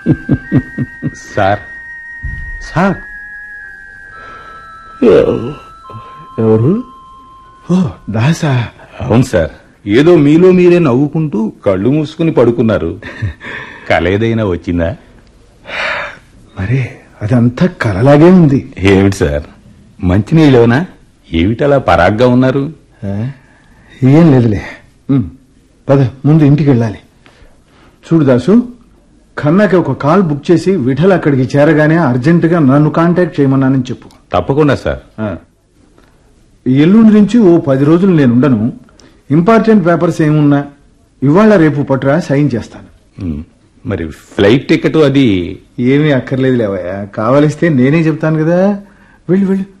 Sir sir ఎవరు ఓ దాసా అవును sir ఏదో మీలో మీరే నవ్వుకుంటూ కళ్ళు మూసుకుని పడుకున్నారు కల ఏదైనా వచ్చిందా మరే అదంతా కలలాగే ఉంది ఏమిటి సార్ మంచినీళ్ళేనా ఏమిటలా పరాగ్గా ఉన్నారు ఆ? ఏం లేదులే ఉమ్, పద ముందు ఇంటికి వెళ్ళాలి చూడు దాసు ఖన్నాకి ఒక కాల్ బుక్ చేసి విఠల్ అక్కడికి చేరగానే అర్జెంటుగా నన్ను కాంటాక్ట్ చేయమన్నానని చెప్పు తప్పకుండా సార్ ఆ. ఎల్లుండి నుంచి ఓ పది రోజులు నేను ఉండను ఇంపార్టెంట్ పేపర్స్ ఏమున్నా ఇవాళ రేపు పట్టురా సైన్ చేస్తాను ఉమ్, మరి ఫ్లైట్ టికెట్ అది ఏమీ అక్కర్లేదు లేవయ్యా కావలిస్తే నేనే చెప్తాను కదా వెళ్ళు వెళ్ళు